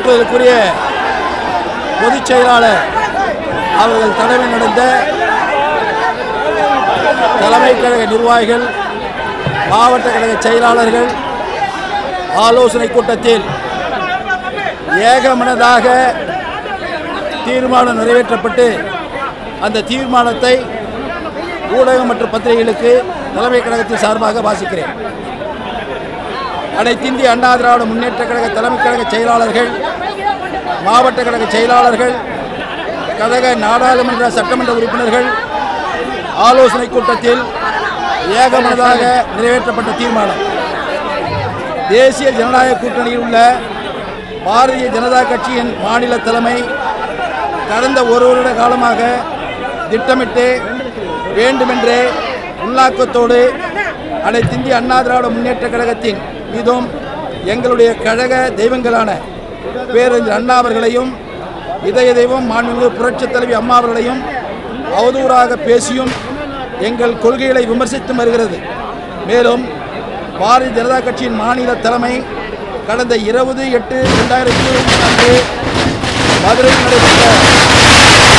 போற்றுவதற்குரிய பொதுச் செயலாளர் அவர்கள் தலைமை நடந்த தலைமை கழக நிர்வாகிகள் மாவட்ட கழக செயலாளர்கள் ஆலோசனை கூட்டத்தில் ஏகமனதாக தீர்மானம் நிறைவேற்றப்பட்டு அந்த தீர்மானத்தை ஊடகம் மற்றும் பத்திரிகைகளுக்கு தலைமை கழகத்தின் சார்பாக வாசிக்கிறேன் அனைத்திந்திய அண்ணா திராவிட முன்னேற்ற கழக தலைமை கழக செயலாளர்கள் மாவட்ட கழக செயலாளர்கள் கழக நாடாளுமன்ற சட்டமன்ற உறுப்பினர்கள் ஆலோசனை கூட்டத்தில் ஏகமனதாக நிறைவேற்றப்பட்ட தீர்மானம் தேசிய ஜனநாயக கூட்டணியில் உள்ள பாரதிய ஜனதா கட்சியின் மாநில தலைமை கடந்த ஒரு வருட காலமாக திட்டமிட்டு வேண்டுமென்றே உள்நாக்கத்தோடு அனைத்திந்திய அண்ணா திராவிட முன்னேற்ற கழகத்தின் மீதும் எங்களுடைய கழக தெய்வங்களான பேரறிஞர் அண்ணா அவர்களையும் இதய தெய்வம் மாண்புமிகு புரட்சித் தலைவி அம்மா அவர்களையும் அவதூறாக பேசியும் எங்கள் கொள்கைகளை விமர்சித்து வருகிறது மேலும் பாரதிய ஜனதா கட்சியின் மாநில தலைமை கடந்த இருபது எட்டு ரெண்டாயிரத்தி இருபத்தி அன்று மதுரையில் நடைபெற்ற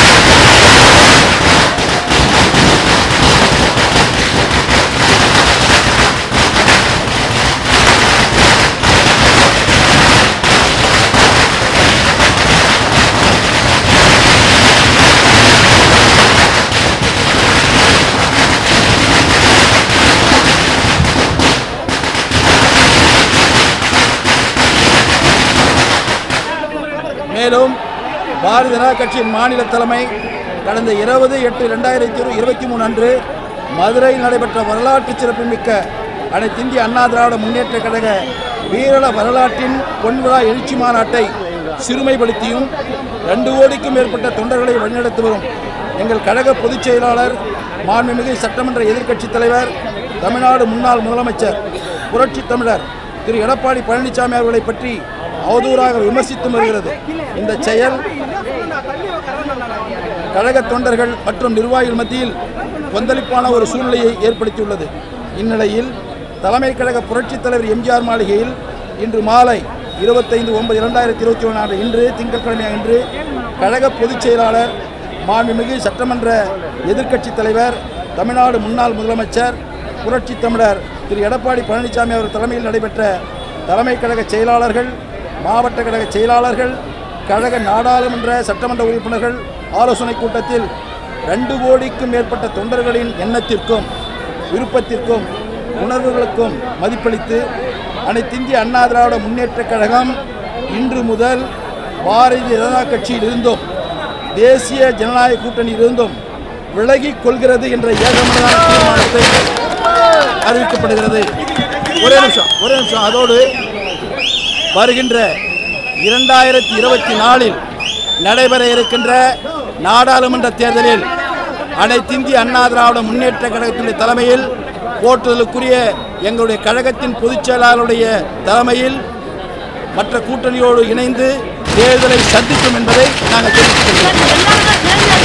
மேலும் பாரதிய ஜனதா கட்சியின் மாநில தலைமை கடந்த இருபது எட்டு ரெண்டாயிரத்தி இருபத்தி மூணு அன்று மதுரையில் நடைபெற்ற வரலாற்று சிறப்புமிக்க அனைத்திந்திய அண்ணா திராவிட முன்னேற்ற கழக வீரல வரலாற்றின் பொன்விழா எழுச்சி மாநாட்டை சிறுமைப்படுத்தியும் ரெண்டு கோடிக்கும் மேற்பட்ட தொண்டர்களை வழிநடத்தி வரும் எங்கள் கழக பொதுச் செயலாளர் மாண்புமிகு சட்டமன்ற எதிர்க்கட்சித் தலைவர் தமிழ்நாடு முன்னாள் முதலமைச்சர் புரட்சித் தமிழர் திரு எடப்பாடி பழனிசாமி அவர்களை பற்றி அவதூறாக விமர்சித்து வருகிறது இந்த செயல் கழக தொண்டர்கள் மற்றும் நிர்வாகிகள் மத்தியில் கொந்தளிப்பான ஒரு சூழ்நிலையை ஏற்படுத்தியுள்ளது இந்நிலையில் தலைமை கழக புரட்சித் தலைவர் எம்ஜிஆர் மாளிகையில் இன்று மாலை இருபத்தைந்து ஒன்பது இரண்டாயிரத்தி இருபத்தி ஒன்று ஆண்டு இன்று திங்கட்கிழமை அன்று கழக பொதுச் செயலாளர் மாண்புமிகு சட்டமன்ற எதிர்க்கட்சித் தலைவர் தமிழ்நாடு முன்னாள் முதலமைச்சர் புரட்சித் தமிழர் திரு எடப்பாடி பழனிசாமி அவர் தலைமையில் நடைபெற்ற தலைமை கழக செயலாளர்கள் மாவட்ட கழக செயலாளர்கள் கழக நாடாளுமன்ற சட்டமன்ற உறுப்பினர்கள் ஆலோசனை கூட்டத்தில் ரெண்டு கோடிக்கும் மேற்பட்ட தொண்டர்களின் எண்ணத்திற்கும் விருப்பத்திற்கும் உணர்வுகளுக்கும் மதிப்பளித்து அனைத்திந்திய அண்ணா திராவிட முன்னேற்றக் கழகம் இன்று முதல் பாரதிய ஜனதா கட்சியில் இருந்தும் தேசிய ஜனநாயக கூட்டணியில் இருந்தும் விலகிக் கொள்கிறது என்ற ஏகமனதான தீர்மானத்தை அறிவிக்கப்படுகிறது ஒரே நிமிஷம் ஒரே நிமிஷம் அதோடு வருகின்ற இரண்டாயிரத்தி இருபத்தி நாலில் நடைபெற இருக்கின்ற நாடாளுமன்ற தேர்தலில் அனைத்திந்திய அண்ணா திராவிட முன்னேற்ற கழகத்தினுடைய தலைமையில் போற்றுதலுக்குரிய எங்களுடைய கழகத்தின் பொதுச் செயலாளருடைய தலைமையில் மற்ற கூட்டணியோடு இணைந்து தேர்தலை சந்திக்கும் என்பதை நாங்கள் தெரிவித்துக் கொள்கிறோம்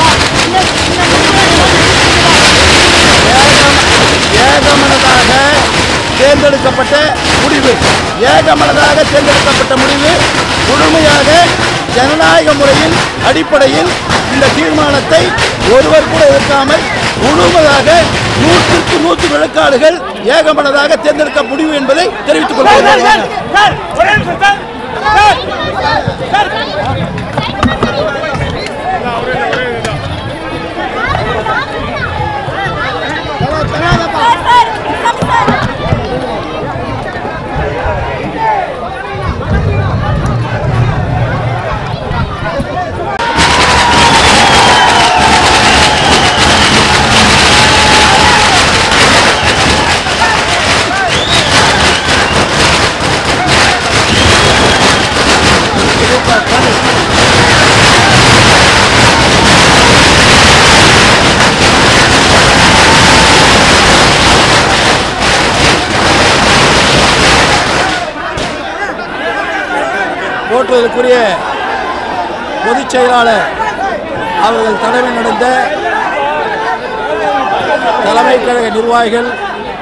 ஏகமனதாக தேர்ந்தெடுக்கப்பட்ட முடிவு ஏகமனதாக தேர்ந்தெடுக்கப்பட்ட முடிவு முழுமையாக ஜனநாயக முறையின் அடிப்படையில் இந்த தீர்மானத்தை ஒருவர் கூட எதிர்க்காமல் முழுமையாக நூற்றுக்கு நூற்று விழுக்காடுகள் ஏகமனதாக தேர்ந்தெடுக்க முடிவு என்பதை தெரிவித்துக் கொள்கிறேன் போற்றுவதற்குரிய பொதுச் செயலாளர் அவர்கள் தலைமை நடந்த தலைமை கழக நிர்வாகிகள்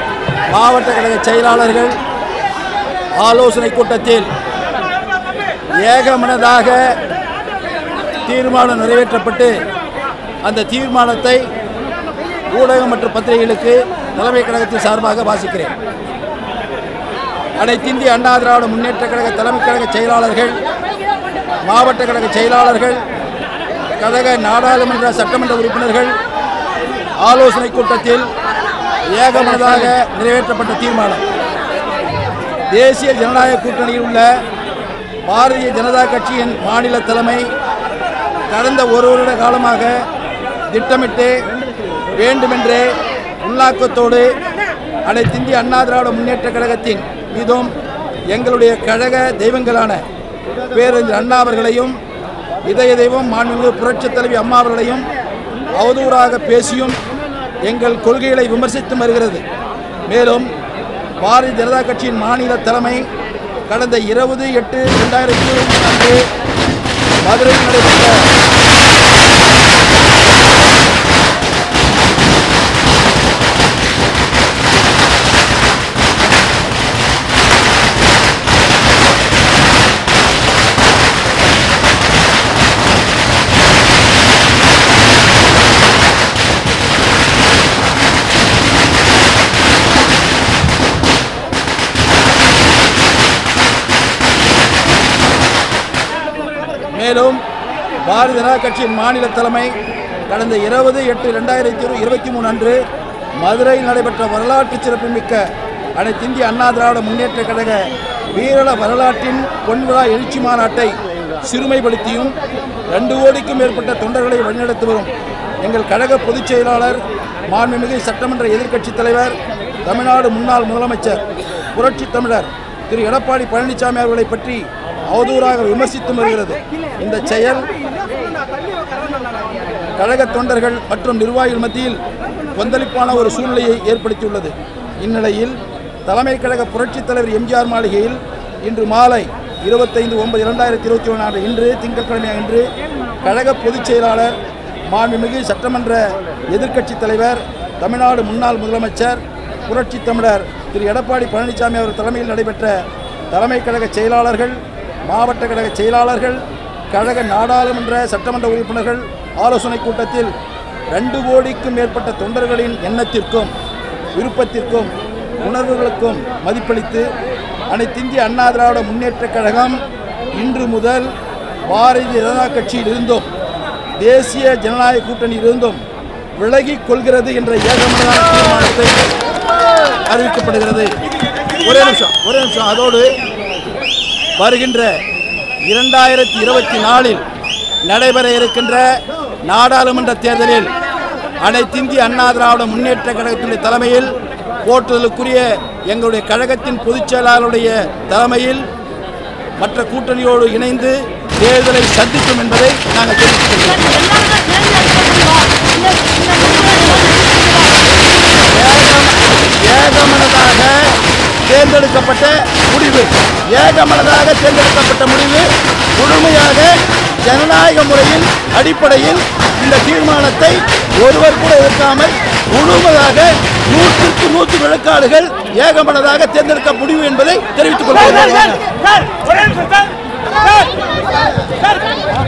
மாவட்ட கழக செயலாளர்கள் ஆலோசனை கூட்டத்தில் ஏகமனதாக தீர்மானம் நிறைவேற்றப்பட்டு அந்த தீர்மானத்தை ஊடகம் மற்றும் பத்திரிகைகளுக்கு தலைமை கழகத்தின் சார்பாக வாசிக்கிறேன் அனைத்து இந்திய அண்ணா திராவிட முன்னேற்ற கழக தலைமை கழக செயலாளர்கள் மாவட்ட கழக செயலாளர்கள் கழக நாடாளுமன்ற சட்டமன்ற உறுப்பினர்கள் ஆலோசனை கூட்டத்தில் ஏகமனதாக நிறைவேற்றப்பட்ட தீர்மானம் தேசிய ஜனநாயக கூட்டணியில் உள்ள பாரதிய ஜனதா கட்சியின் மாநில தலைமை கடந்த ஒரு வருட காலமாக திட்டமிட்டு வேண்டுமென்றே உள்நாக்கத்தோடு அனைத்து இந்திய அண்ணா திராவிட முன்னேற்ற கழகத்தின் மீதும் எங்களுடைய கழக தெய்வங்களான பேரறிஞர் அண்ணா அவர்களையும் இதய தெய்வம் மாண்புமிகு புரட்சித் தலைவி அம்மா அவர்களையும் அவதூறாக பேசியும் எங்கள் கொள்கைகளை விமர்சித்து வருகிறது மேலும் பாரதிய ஜனதா கட்சியின் மாநில தலைமை கடந்த இருபது எட்டு ரெண்டாயிரத்தி இருபத்தி நான்கு மதுரையில் நடைபெற்ற மேலும் பாரதிய ஜனதா கட்சியின் மாநில தலைமை கடந்த இருபது எட்டு ரெண்டாயிரத்தி இருபத்தி மூணு அன்று மதுரையில் நடைபெற்ற வரலாற்று சிறப்புமிக்க அனைத்து இந்திய அண்ணா திராவிட முன்னேற்ற கழக வீரல வரலாற்றின் பொன்விழா எழுச்சி மாநாட்டை சிறுமைப்படுத்தியும் ரெண்டு கோடிக்கும் மேற்பட்ட தொண்டர்களை வழிநடத்தி வரும் எங்கள் கழக பொதுச் செயலாளர் மாண்புமிகு சட்டமன்ற எதிர்க்கட்சித் தலைவர் தமிழ்நாடு முன்னாள் முதலமைச்சர் புரட்சி தமிழர் திரு எடப்பாடி பழனிசாமி அவர்களை பற்றி அவதூறாக விமர்சித்து வருகிறது இந்த செயல் கழக தொண்டர்கள் மற்றும் நிர்வாகிகள் மத்தியில் கொந்தளிப்பான ஒரு சூழ்நிலையை ஏற்படுத்தியுள்ளது இந்நிலையில் தலைமை கழக புரட்சித் தலைவர் எம்ஜிஆர் மாளிகையில் இன்று மாலை இருபத்தைந்து ஒன்பது இரண்டாயிரத்தி இருபத்தி ஒன்று இன்று திங்கட்கிழமை அன்று கழக பொதுச் செயலாளர் மாண்புமிகு சட்டமன்ற எதிர்க்கட்சித் தலைவர் தமிழ்நாடு முன்னாள் முதலமைச்சர் புரட்சி தமிழர் திரு எடப்பாடி பழனிசாமி அவர் தலைமையில் நடைபெற்ற தலைமை கழக செயலாளர்கள் மாவட்ட கழக செயலாளர்கள் கழக நாடாளுமன்ற சட்டமன்ற உறுப்பினர்கள் ஆலோசனை கூட்டத்தில் ரெண்டு கோடிக்கும் மேற்பட்ட தொண்டர்களின் எண்ணத்திற்கும் விருப்பத்திற்கும் உணர்வுகளுக்கும் மதிப்பளித்து அனைத்திந்திய அண்ணா திராவிட முன்னேற்றக் கழகம் இன்று முதல் பாரதிய ஜனதா கட்சியில் இருந்தும் தேசிய ஜனநாயக கூட்டணியில் இருந்தும் விலகிக் கொள்கிறது என்ற ஏகமனதான தீர்மானத்தை அறிவிக்கப்படுகிறது ஒரே நிமிஷம் ஒரே நிமிஷம் அதோடு வருகின்ற இரண்டாயிரத்தி இருபத்தி நாலில் நடைபெற இருக்கின்ற நாடாளுமன்ற தேர்தலில் அனைத்திந்திய அண்ணா திராவிட முன்னேற்ற கழகத்தினுடைய தலைமையில் போற்றுதலுக்குரிய எங்களுடைய கழகத்தின் பொதுச் செயலாளருடைய தலைமையில் மற்ற கூட்டணியோடு இணைந்து தேர்தலை சந்திக்கும் என்பதை நாங்கள் தெரிவித்துக் கொள்கிறோம் ஏகமனதாக தேர்ந்தெடுக்கப்பட்ட முடிவு ஏகமனதாக தேர்ந்தெடுக்கப்பட்ட முடிவு முழுமையாக ஜனநாயக முறையின் அடிப்படையில் இந்த தீர்மானத்தை ஒருவர் கூட இருக்காமல் முழுமையாக நூற்றுக்கு நூற்று விழுக்காடுகள் ஏகமனதாக தேர்ந்தெடுக்க முடிவு என்பதை தெரிவித்துக் கொள்கிறேன் சார் ஒரே நிமிஷம் சார் சார் சார்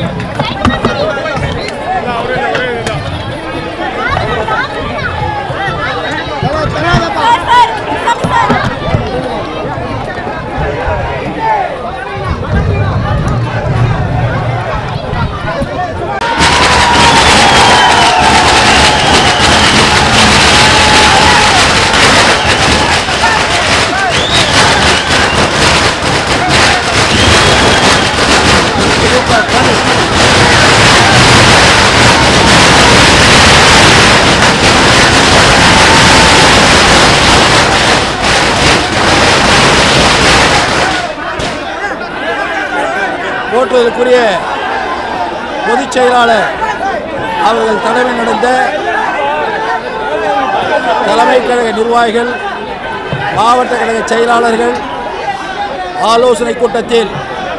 போற்றுவதற்குரிய பொதுச் செயலாளர் அவர்கள் தலைமை நடந்த தலைமை கழக நிர்வாகிகள் மாவட்ட கழக செயலாளர்கள் ஆலோசனை கூட்டத்தில்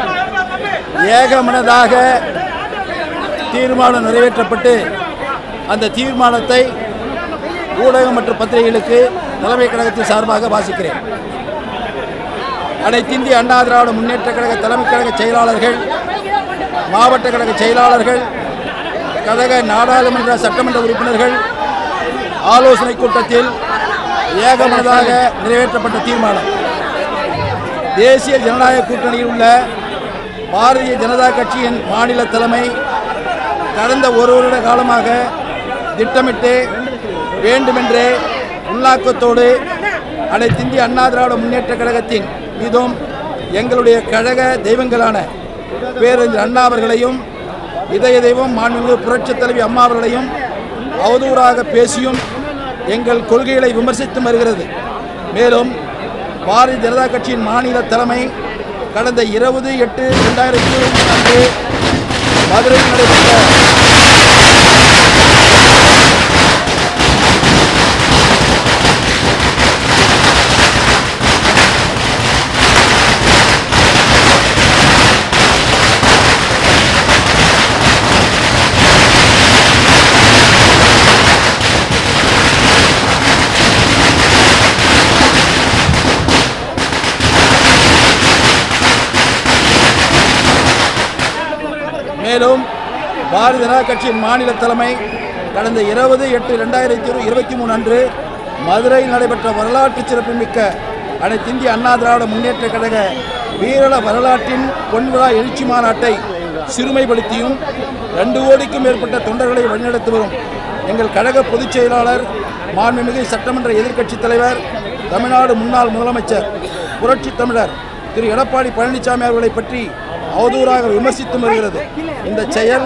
ஏகமனதாக தீர்மானம் நிறைவேற்றப்பட்டு அந்த தீர்மானத்தை ஊடகம் மற்றும் பத்திரிகைகளுக்கு தலைமை கழகத்தின் சார்பாக வாசிக்கிறேன் அனைத்திந்திய அண்ணா திராவிட முன்னேற்ற கழக தலைமை கழக செயலாளர்கள் மாவட்ட கழக செயலாளர்கள் கழக நாடாளுமன்ற சட்டமன்ற உறுப்பினர்கள் ஆலோசனை கூட்டத்தில் ஏகமனதாக நிறைவேற்றப்பட்ட தீர்மானம் தேசிய ஜனநாயக கூட்டணியில் உள்ள பாரதிய ஜனதா கட்சியின் மாநில தலைமை கடந்த ஒரு வருட காலமாக திட்டமிட்டு வேண்டுமென்றே உள்நாக்கத்தோடு அனைத்திந்திய அண்ணா திராவிட முன்னேற்ற கழகத்தின் மீதும் எங்களுடைய கழக தெய்வங்களான பேரறிஞர் அண்ணா அவர்களையும் இதய தெய்வம் மாண்புமிகு புரட்சித் தலைவி அம்மா அவர்களையும் அவதூறாக பேசியும் எங்கள் கொள்கைகளை விமர்சித்து வருகிறது மேலும் பாரதிய ஜனதா கட்சியின் மாநில தலைமை கடந்த இருபது எட்டு ரெண்டாயிரத்தி இருபத்தி நான்கு மதுரையில் நடைபெற்ற மேலும் பாரதிய ஜனதா கட்சியின் மாநில தலைமை கடந்த இருபது எட்டு ரெண்டாயிரத்தி இருபத்தி மூணு அன்று மதுரையில் நடைபெற்ற வரலாற்று சிறப்புமிக்க அனைத்து இந்திய அண்ணா திராவிட முன்னேற்ற கழக வீரல வரலாற்றின் பொன்விழா எழுச்சி மாநாட்டை சிறுமைப்படுத்தியும் ரெண்டு கோடிக்கும் மேற்பட்ட தொண்டர்களை வழிநடத்தி வரும் எங்கள் கழக பொதுச் செயலாளர் மாண்புமிகு சட்டமன்ற எதிர்க்கட்சித் தலைவர் தமிழ்நாடு முன்னாள் முதலமைச்சர் புரட்சித் தமிழர் திரு எடப்பாடி பழனிசாமி அவர்களை பற்றி அவதூறாக விமர்சித்து வருகிறது இந்த செயல்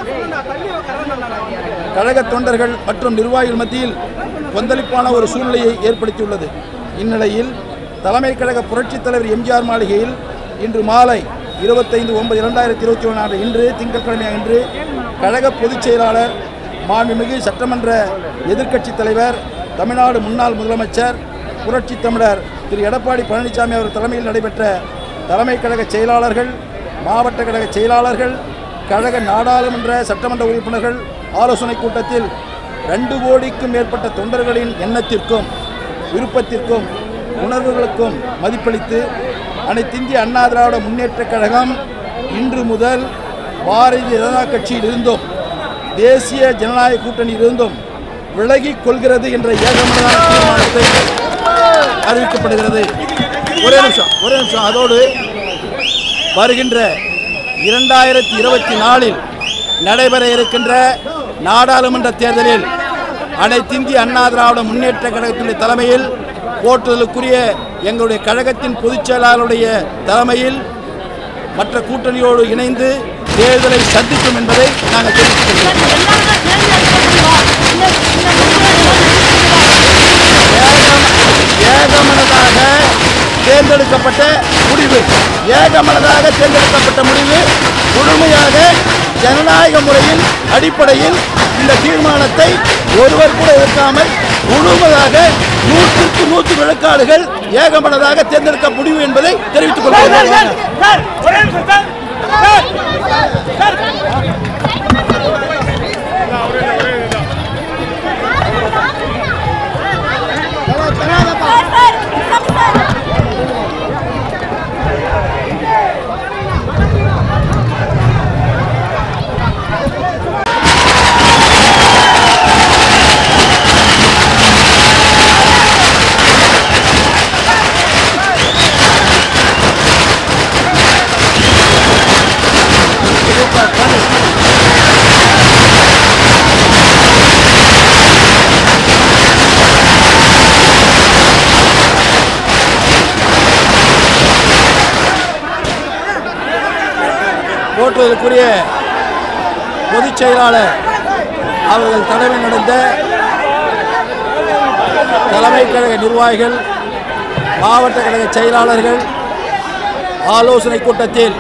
கழக தொண்டர்கள் மற்றும் நிர்வாகிகள் மத்தியில் கொந்தளிப்பான ஒரு சூழ்நிலையை ஏற்படுத்தியுள்ளது இந்நிலையில் தலைமை கழக புரட்சித் தலைவர் எம்ஜிஆர் மாளிகையில் இன்று மாலை இருபத்தைந்து ஒன்பது இரண்டாயிரத்தி இருபத்தி ஒன்றாண்டு இன்று திங்கட்கிழமை அன்று கழக பொதுச் செயலாளர் மாண்புமிகு சட்டமன்ற எதிர்க்கட்சித் தலைவர் தமிழ்நாடு முன்னாள் முதலமைச்சர் புரட்சி தமிழர் திரு எடப்பாடி பழனிசாமி அவர் தலைமையில் நடைபெற்ற தலைமை கழக செயலாளர்கள் மாவட்ட கழக செயலாளர்கள் கழக நாடாளுமன்ற சட்டமன்ற உறுப்பினர்கள் ஆலோசனை கூட்டத்தில் ரெண்டு கோடிக்கும் மேற்பட்ட தொண்டர்களின் எண்ணத்திற்கும் விருப்பத்திற்கும் உணர்வுகளுக்கும் மதிப்பளித்து அனைத்திந்திய அண்ணா திராவிட முன்னேற்றக் கழகம் இன்று முதல் பாரதிய ஜனதா கட்சியில் இருந்தும் தேசிய ஜனநாயக கூட்டணியில் இருந்தும் விலகிக் கொள்கிறது என்ற ஏகமனதான தீர்மானத்தை அறிவிக்கப்படுகிறது ஒரே நிமிஷம் ஒரே நிமிஷம் அதோடு வருகின்ற இரண்டாயிரத்தி இருபத்தி நாலில் நடைபெற இருக்கின்ற நாடாளுமன்ற தேர்தலில் அனைத்திந்திய அண்ணா திராவிட முன்னேற்ற கழகத்தினுடைய தலைமையில் போற்றுதலுக்குரிய எங்களுடைய கழகத்தின் பொதுச் செயலாளருடைய தலைமையில் மற்ற கூட்டணியோடு இணைந்து தேர்தலை சந்திக்கும் என்பதை நாங்கள் தெரிவித்துக் கொள்கிறோம் ஏகமனதாக தேர்ந்தெடுக்கப்பட்ட முடிவு ஏகமனதாக தேர்ந்தெடுக்கப்பட்ட முடிவு முழுமையாக ஜனநாயக முறையின் அடிப்படையில் இந்த தீர்மானத்தை ஒருவர் கூட இருக்காமல் முழுமையாக நூற்றுக்கு நூற்று விழுக்காடுகள் ஏகமனதாக தேர்ந்தெடுக்க முடிவு என்பதை தெரிவித்துக் கொள்கிறேன் சார் ஒரே நிமிஷம் சார் சார் சார் போற்றுவதற்குரிய பொதுச் செயலாளர் அவர்கள் தலைமையில் நடந்த தலைமை கழக நிர்வாகிகள் மாவட்ட கழக செயலாளர்கள் ஆலோசனை கூட்டத்தில்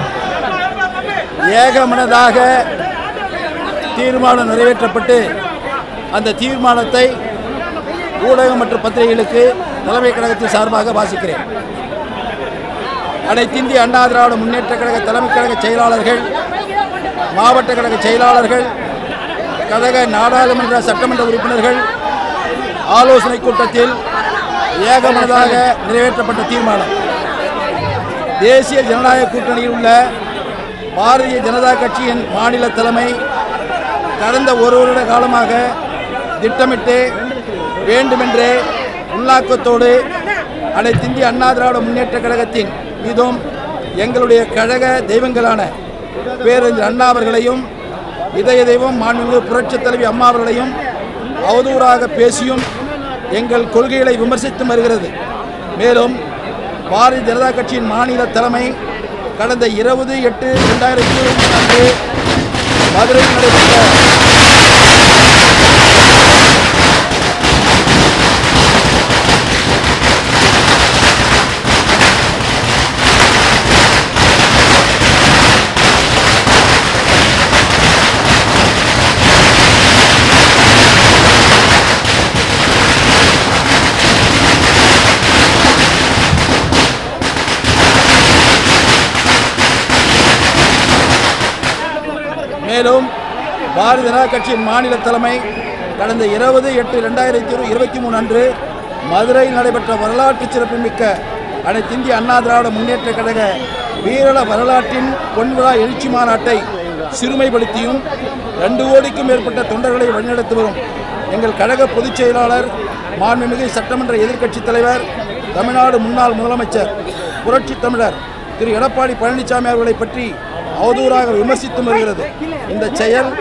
ஏகமனதாக தீர்மானம் நிறைவேற்றப்பட்டு அந்த தீர்மானத்தை ஊடகம் மற்றும் பத்திரிகைகளுக்கு தலைமை கழகத்தின் சார்பாக வாசிக்கிறேன் அனைத்திந்திய அண்ணா திராவிட முன்னேற்ற கழக தலைமை கழக செயலாளர்கள் மாவட்ட கழக செயலாளர்கள் கழக நாடாளுமன்ற சட்டமன்ற உறுப்பினர்கள் ஆலோசனை கூட்டத்தில் ஏகமனதாக நிறைவேற்றப்பட்ட தீர்மானம் தேசிய ஜனநாயக கூட்டணியில் உள்ள பாரதிய ஜனதா கட்சியின் மாநில தலைமை கடந்த ஒரு வருட காலமாக திட்டமிட்டு வேண்டுமென்றே உள்நாக்கத்தோடு அனைத்திந்திய அண்ணா திராவிட முன்னேற்ற கழகத்தின் மீதும் எங்களுடைய கழக தெய்வங்களான பேரறிஞர் அண்ணா அவர்களையும் இதய தெய்வம் மாண்புமிகு புரட்சித் தலைவி அம்மா அவர்களையும் அவதூறாக பேசியும் எங்கள் கொள்கைகளை விமர்சித்து வருகிறது மேலும் பாரதிய ஜனதா கட்சியின் மாநில தலைமை கடந்த இருபது எட்டு ரெண்டாயிரத்தி இருபத்தி நான்கு மதுரையில் நடைபெற்ற மேலும் பாரதிய ஜனதா கட்சியின் மாநில தலைமை கடந்த இருபது எட்டு ரெண்டாயிரத்தி இருபத்தி மூணு அன்று மதுரையில் நடைபெற்ற வரலாற்று சிறப்புமிக்க அனைத்து இந்திய அண்ணா திராவிட முன்னேற்ற கழக வீரல வரலாற்றின் பொன்விழா எழுச்சி மாநாட்டை சிறுமைப்படுத்தியும் ரெண்டு கோடிக்கும் மேற்பட்ட தொண்டர்களை வழிநடத்தி வரும் எங்கள் கழக பொதுச் செயலாளர் மாண்புமிகு சட்டமன்ற எதிர்க்கட்சித் தலைவர் தமிழ்நாடு முன்னாள் முதலமைச்சர் புரட்சி தமிழர் திரு எடப்பாடி பழனிசாமி அவர்களை பற்றி அவதூறாக விமர்சித்து வருகிறது இந்த செயல்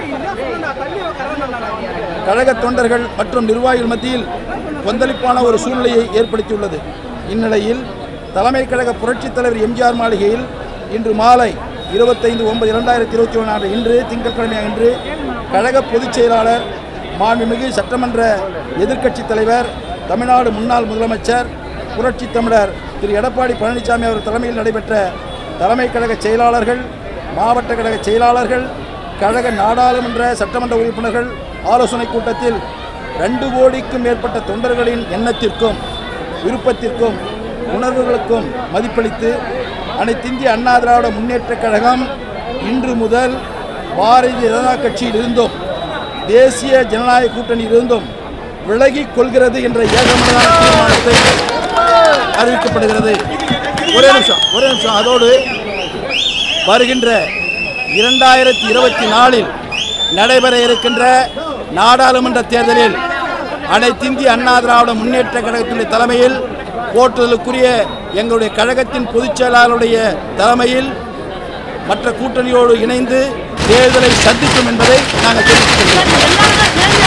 கழக தொண்டர்கள் மற்றும் நிர்வாகிகள் மத்தியில் கொந்தளிப்பான ஒரு சூழ்நிலையை ஏற்படுத்தியுள்ளது இந்நிலையில் தலைமை கழக புரட்சித் தலைவர் எம்ஜிஆர் மாளிகையில் இன்று மாலை இருபத்தைந்து ஒன்பது இரண்டாயிரத்தி இருபத்தி ஒன்றாம் இன்று திங்கட்கிழமை இன்று கழக பொதுச் செயலாளர் மாண்புமிகு சட்டமன்ற எதிர்க்கட்சித் தலைவர் தமிழ்நாடு முன்னாள் முதலமைச்சர் புரட்சி தமிழர் திரு எடப்பாடி பழனிசாமி அவர் தலைமையில் நடைபெற்ற தலைமை கழக செயலாளர்கள் மாவட்ட கழக செயலாளர்கள் கழக நாடாளுமன்ற சட்டமன்ற உறுப்பினர்கள் ஆலோசனைக் கூட்டத்தில் ரெண்டு கோடிக்கும் மேற்பட்ட தொண்டர்களின் எண்ணத்திற்கும் விருப்பத்திற்கும் உணர்வுகளுக்கும் மதிப்பளித்து அனைத்திந்திய அண்ணா திராவிட முன்னேற்றக் கழகம் இன்று முதல் பாரதிய ஜனதா கட்சியில் இருந்தும் தேசிய ஜனநாயக கூட்டணியில் இருந்தும் விலகிக் கொள்கிறது என்ற ஏகமனதான தீர்மானத்தை அறிவிக்கப்படுகிறது ஒரே நிமிஷம் ஒரே நிமிஷம் அதோடு வருகின்ற இரண்டாயிரத்தி இருபத்தி நாலில் நடைபெற இருக்கின்ற நாடாளுமன்ற தேர்தலில் அனைத்திந்திய அண்ணா திராவிட முன்னேற்ற கழகத்தினுடைய தலைமையில் போற்றுதலுக்குரிய எங்களுடைய கழகத்தின் பொதுச் செயலாளருடைய தலைமையில் மற்ற கூட்டணியோடு இணைந்து தேர்தலை சந்திக்கும் என்பதை நாங்கள் தெரிவித்துக் கொள்கிறோம்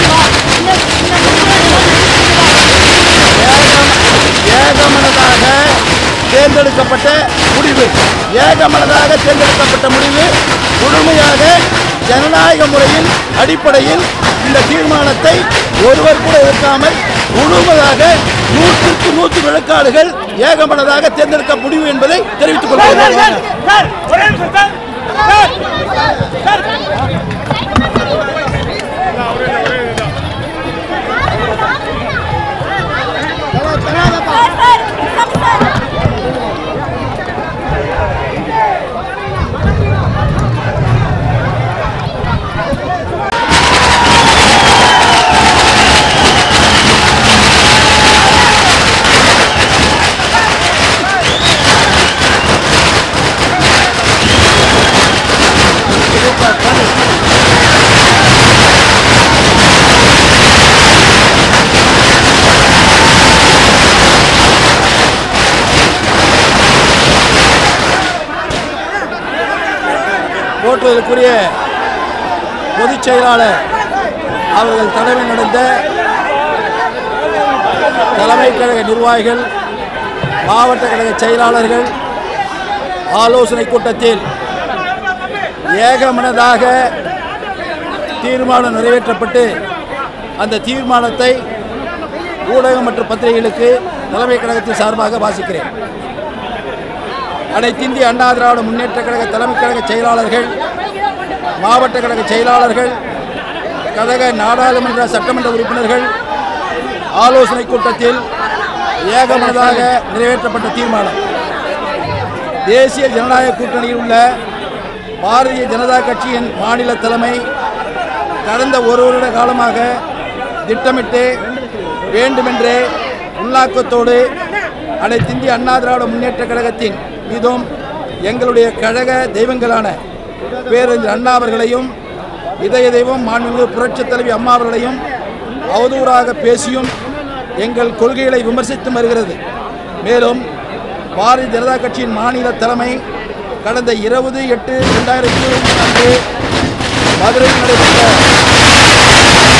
ஏகமனதாக தேர்ந்தெடுக்கப்பட்ட முடிவு ஏகமனதாக தேர்ந்தெடுக்கப்பட்ட முடிவு முழுமையாக ஜனநாயக முறையின் அடிப்படையில் இந்த தீர்மானத்தை ஒருவர் கூட எதிர்க்காமல் முழுமையாக நூற்றுக்கு நூற்று விழுக்காடுகள் ஏகமனதாக தேர்ந்தெடுக்க முடிவு என்பதை தெரிவித்துக் கொள்கிறேன் சார் ஒரே நிமிஷம் சார் சார் சார் போற்றுவதற்குரிய பொதுச் செயலாளர் அவர்கள் தலைமை நடந்த தலைமை கழக நிர்வாகிகள் மாவட்ட கழக செயலாளர்கள் ஆலோசனை கூட்டத்தில் ஏகமனதாக தீர்மானம் நிறைவேற்றப்பட்டு அந்த தீர்மானத்தை ஊடகம் மற்றும் பத்திரிகைகளுக்கு தலைமை கழகத்தின் சார்பாக வாசிக்கிறேன் அனைத்திந்திய அண்ணா திராவிட முன்னேற்ற கழக தலைமை கழக செயலாளர்கள் மாவட்ட கழக செயலாளர்கள் கழக நாடாளுமன்ற சட்டமன்ற உறுப்பினர்கள் ஆலோசனை கூட்டத்தில் ஏகமனதாக நிறைவேற்றப்பட்ட தீர்மானம் தேசிய ஜனநாயக கூட்டணியில் உள்ள பாரதிய ஜனதா கட்சியின் மாநில தலைமை கடந்த ஒரு வருட காலமாக திட்டமிட்டு வேண்டுமென்றே உள்நாக்கத்தோடு அனைத்திந்திய அண்ணா திராவிட முன்னேற்ற கழகத்தின் மீதும் எங்களுடைய கழக தெய்வங்களான பேரறிஞர் அண்ணா அவர்களையும் இதய தெய்வம் மாண்புமிகு புரட்சித் தலைவி அம்மா அவர்களையும் அவதூறாக பேசியும் எங்கள் கொள்கைகளை விமர்சித்தும் வருகிறது மேலும் பாரதிய ஜனதா கட்சியின் மாநில தலைமை கடந்த இருபது எட்டு ரெண்டாயிரத்தி இருபத்தி அன்று மதுரையில் நடைபெற்ற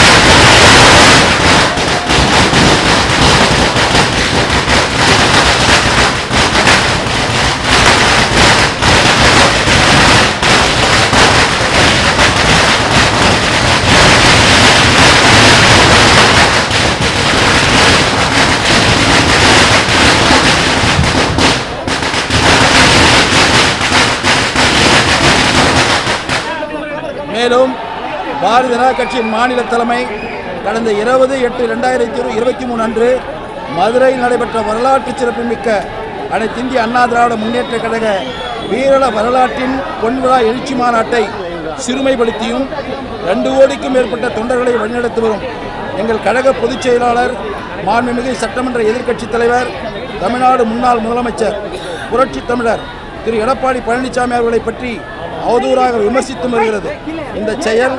மேலும் பாரதிய ஜனதா கட்சியின் மாநில தலைமை கடந்த இருபது எட்டு ரெண்டாயிரத்தி இருபத்தி மூணு அன்று மதுரையில் நடைபெற்ற வரலாற்று சிறப்புமிக்க அனைத்திந்திய அண்ணா திராவிட முன்னேற்ற கழக வீரல வரலாற்றின் பொன்விழா எழுச்சி மாநாட்டை சிறுமைப்படுத்தியும் ரெண்டு கோடிக்கும் மேற்பட்ட தொண்டர்களை வழிநடத்தி வரும் எங்கள் கழக பொதுச் செயலாளர் மாண்புமிகு சட்டமன்ற எதிர்க்கட்சித் தலைவர் தமிழ்நாடு முன்னாள் முதலமைச்சர் புரட்சித் தமிழர் திரு எடப்பாடி பழனிசாமி அவர்களை பற்றி அவதூறாக விமர்சித்து வருகிறது இந்த செயல்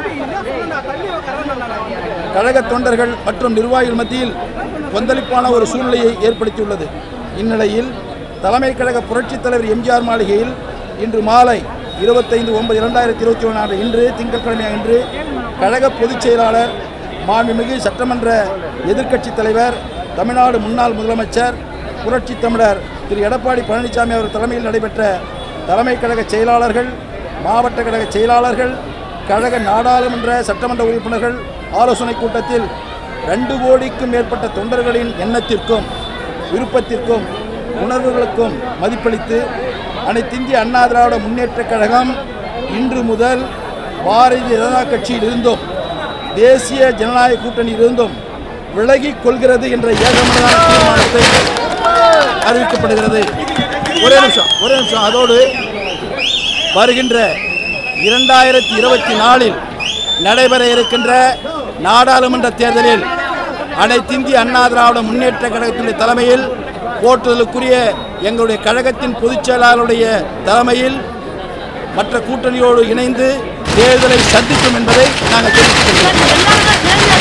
கழக தொண்டர்கள் மற்றும் நிர்வாகிகள் மத்தியில் கொந்தளிப்பான ஒரு சூழ்நிலையை ஏற்படுத்தியுள்ளது இந்நிலையில் தலைமை கழக புரட்சித் தலைவர் எம்ஜிஆர் மாளிகையில் இன்று மாலை இருபத்தைந்து ஒன்பது இரண்டாயிரத்தி இருபத்தி ஒன்று இன்று திங்கட்கிழமை அன்று கழக பொதுச் செயலாளர் மாண்புமிகு சட்டமன்ற எதிர்க்கட்சித் தலைவர் தமிழ்நாடு முன்னாள் முதலமைச்சர் புரட்சித் தமிழர் திரு எடப்பாடி பழனிசாமி அவர் தலைமையில் நடைபெற்ற தலைமை கழக செயலாளர்கள் மாவட்ட கழக செயலாளர்கள் கழக நாடாளுமன்ற சட்டமன்ற உறுப்பினர்கள் ஆலோசனைக் கூட்டத்தில் ரெண்டு கோடிக்கும் மேற்பட்ட தொண்டர்களின் எண்ணத்திற்கும் விருப்பத்திற்கும் உணர்வுகளுக்கும் மதிப்பளித்து அனைத்திந்திய அண்ணா திராவிட முன்னேற்றக் கழகம் இன்று முதல் பாரதிய ஜனதா கட்சியில் இருந்தும் தேசிய ஜனநாயக கூட்டணியில் இருந்தும் விலகிக் கொள்கிறது என்ற ஏகமனதான தீர்மானத்தை அறிவிக்கப்படுகிறது ஒரே நிமிஷம் ஒரே நிமிஷம் அதோடு வருகின்ற இரண்டாயிரத்தி இருபத்தி நாலில் நடைபெற இருக்கின்ற நாடாளுமன்ற தேர்தலில் அனைத்திந்திய அண்ணா திராவிட முன்னேற்ற கழகத்தினுடைய தலைமையில் போற்றுதலுக்குரிய எங்களுடைய கழகத்தின் பொதுச் செயலாளருடைய தலைமையில் மற்ற கூட்டணியோடு இணைந்து தேர்தலை சந்திக்கும் என்பதை நாங்கள் தெரிவித்துக் கொள்கிறோம்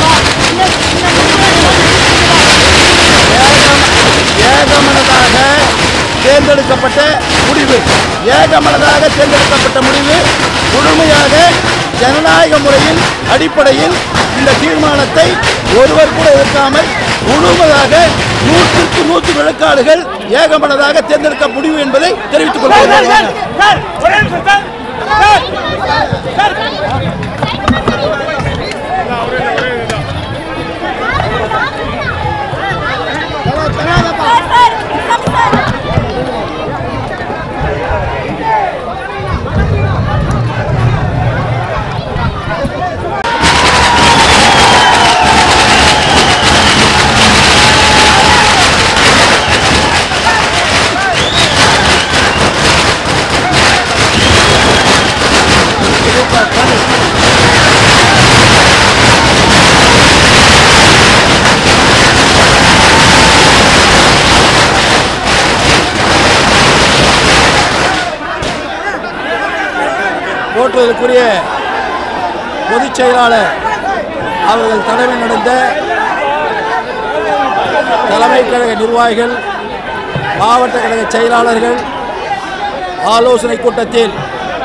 ஏகமனதாக தேர்ந்தெடுக்கப்பட்ட முடிவு ஏகமனதாக தேர்ந்தெடுக்கப்பட்ட முடிவு முழுமையாக ஜனநாயக முறையின் அடிப்படையில் இந்த தீர்மானத்தை ஒருவர் கூட எதிர்க்காமல் முழுமையாக நூற்றுக்கு நூற்று விழுக்காடுகள் ஏகமனதாக தேர்ந்தெடுக்க முடிவு என்பதை தெரிவித்துக் சார் கொள்கிறேன் சார் ஒரே நிமிஷம் சார் சார் சார் போற்றுவதற்குரிய பொதுச் செயலாளர் அவர்கள் தலைமை நடந்த தலைமை கழக நிர்வாகிகள் மாவட்ட கழக செயலாளர்கள் ஆலோசனை கூட்டத்தில்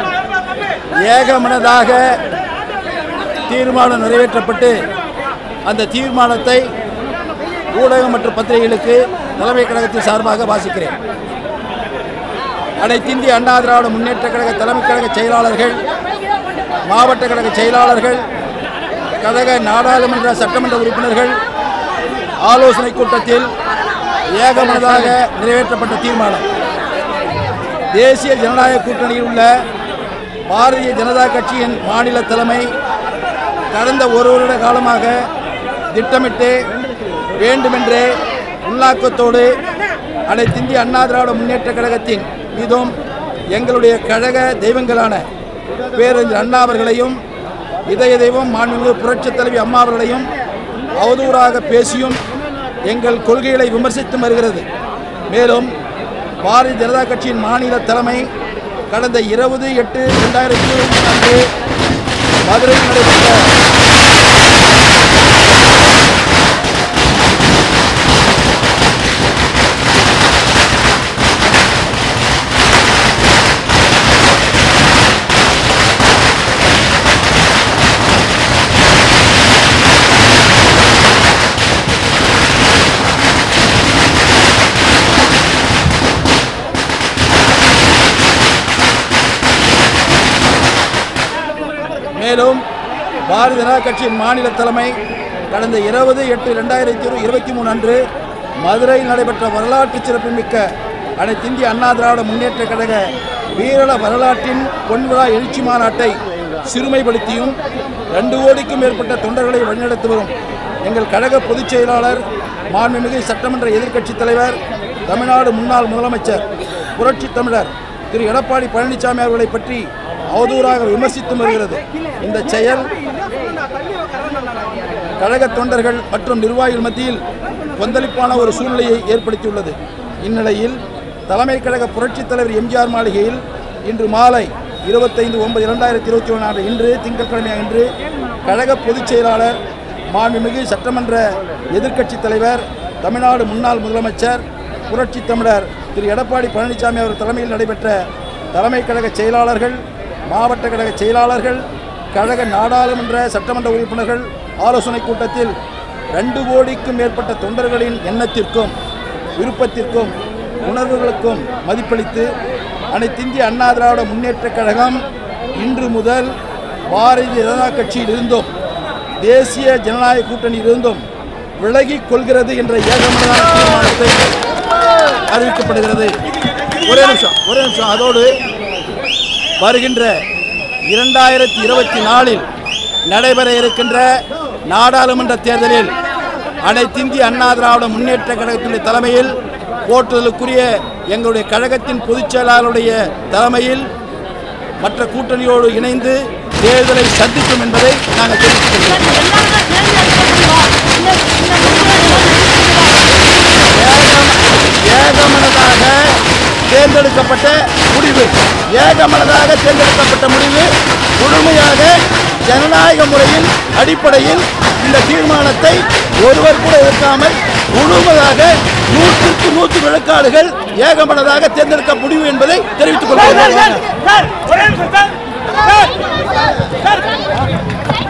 ஏகமனதாக தீர்மானம் நிறைவேற்றப்பட்டு அந்த தீர்மானத்தை ஊடகம் மற்றும் பத்திரிகைகளுக்கு தலைமை கழகத்தின் சார்பாக வாசிக்கிறேன் அனைத்திந்திய அண்ணா திராவிட முன்னேற்ற கழக தலைமை கழக செயலாளர்கள் மாவட்ட கழக செயலாளர்கள் கழக நாடாளுமன்ற சட்டமன்ற உறுப்பினர்கள் ஆலோசனை கூட்டத்தில் ஏகமனதாக நிறைவேற்றப்பட்ட தீர்மானம் தேசிய ஜனநாயக கூட்டணியில் உள்ள பாரதிய ஜனதா கட்சியின் மாநில தலைமை கடந்த ஒரு வருட காலமாக திட்டமிட்டு வேண்டுமென்றே உள்நாக்கத்தோடு அனைத்திந்திய அண்ணா திராவிட முன்னேற்ற கழகத்தின் மீதும் எங்களுடைய கழக தெய்வங்களான பேரறிஞர் அண்ணா அவர்களையும் இதய தெய்வம் மாண்புமிகு புரட்சித் தலைவி அம்மா அவர்களையும் அவதூறாக பேசியும் எங்கள் கொள்கைகளை விமர்சித்து வருகிறது மேலும் பாரதிய ஜனதா கட்சியின் மாநில தலைமை கடந்த இருபது எட்டு ரெண்டாயிரத்தி இருபத்தி அன்று மதுரையில் நடைபெற்ற மேலும் பாரதிய ஜனதா கட்சியின் மாநில தலைமை கடந்த இருபது எட்டு ரெண்டாயிரத்தி இருபத்தி மூணு அன்று மதுரையில் நடைபெற்ற வரலாற்று சிறப்புமிக்க அனைத்து இந்திய அண்ணா திராவிட முன்னேற்ற கழக வீரல வரலாற்றின் பொன்விழா எழுச்சி மாநாட்டை சிறுமைப்படுத்தியும் ரெண்டு கோடிக்கும் மேற்பட்ட தொண்டர்களை வழிநடத்தி வரும் எங்கள் கழக பொதுச் செயலாளர் மாண்புமிகு சட்டமன்ற எதிர்க்கட்சித் தலைவர் தமிழ்நாடு முன்னாள் முதலமைச்சர் புரட்சித் தமிழர் திரு எடப்பாடி பழனிசாமி அவர்களை பற்றி அவதூறாக விமர்சித்து வருகிறது இந்த செயல் கழக தொண்டர்கள் மற்றும் நிர்வாகிகள் மத்தியில் கொந்தளிப்பான ஒரு சூழ்நிலையை ஏற்படுத்தியுள்ளது இந்நிலையில் தலைமை கழக புரட்சித் தலைவர் எம்ஜிஆர் மாளிகையில் இன்று மாலை இருபத்தைந்து ஒன்பது இரண்டாயிரத்தி இருபத்தி ஒன்று ஆண்டு இன்று திங்கட்கிழமை அன்று கழக பொதுச் செயலாளர் மாண்புமிகு சட்டமன்ற எதிர்க்கட்சித் தலைவர் தமிழ்நாடு முன்னாள் முதலமைச்சர் புரட்சித் தமிழர் திரு எடப்பாடி பழனிசாமி அவர் தலைமையில் நடைபெற்ற தலைமை கழக செயலாளர்கள் மாவட்ட கழக செயலாளர்கள் கழக நாடாளுமன்ற சட்டமன்ற உறுப்பினர்கள் ஆலோசனைக் கூட்டத்தில் ரெண்டு கோடிக்கும் மேற்பட்ட தொண்டர்களின் எண்ணத்திற்கும் விருப்பத்திற்கும் உணர்வுகளுக்கும் மதிப்பளித்து அனைத்திந்திய அண்ணா திராவிட முன்னேற்றக் கழகம் இன்று முதல் பாரதிய ஜனதா கட்சியில் இருந்தும் தேசிய ஜனநாயக கூட்டணியில் இருந்தும் விலகிக் கொள்கிறது என்ற ஏகமனதான தீர்மானத்தை அறிவிக்கப்படுகிறது ஒரே நிமிஷம் ஒரே நிமிஷம் அதோடு வருகின்ற இரண்டாயிரத்தி இருபத்தி நாலில் நடைபெற இருக்கின்ற நாடாளுமன்ற தேர்தலில் அனைத்திந்திய அண்ணா திராவிட முன்னேற்ற கழகத்தினுடைய தலைமையில் போற்றுதலுக்குரிய எங்களுடைய கழகத்தின் பொதுச் செயலாளருடைய தலைமையில் மற்ற கூட்டணியோடு இணைந்து தேர்தலை சந்திக்கும் என்பதை நாங்கள் தெரிவித்துக் கொள்கிறோம் ஏகமனதாக தேர்ந்தெடுக்கப்பட்ட முடிவு ஏகமனதாக தேர்ந்தெடுக்கப்பட்ட முடிவு முழுமையாக ஜனநாயக முறையின் அடிப்படையில் இந்த தீர்மானத்தை ஒருவர் கூட எதிர்க்காமல் முழுமையாக நூற்றுக்கு நூற்று விழுக்காடுகள் ஏகமனதாக தேர்ந்தெடுக்க முடிவு என்பதை தெரிவித்துக் சார் கொள்கிறேன் சார் ஒரே நிமிஷம் சார் சார் சார்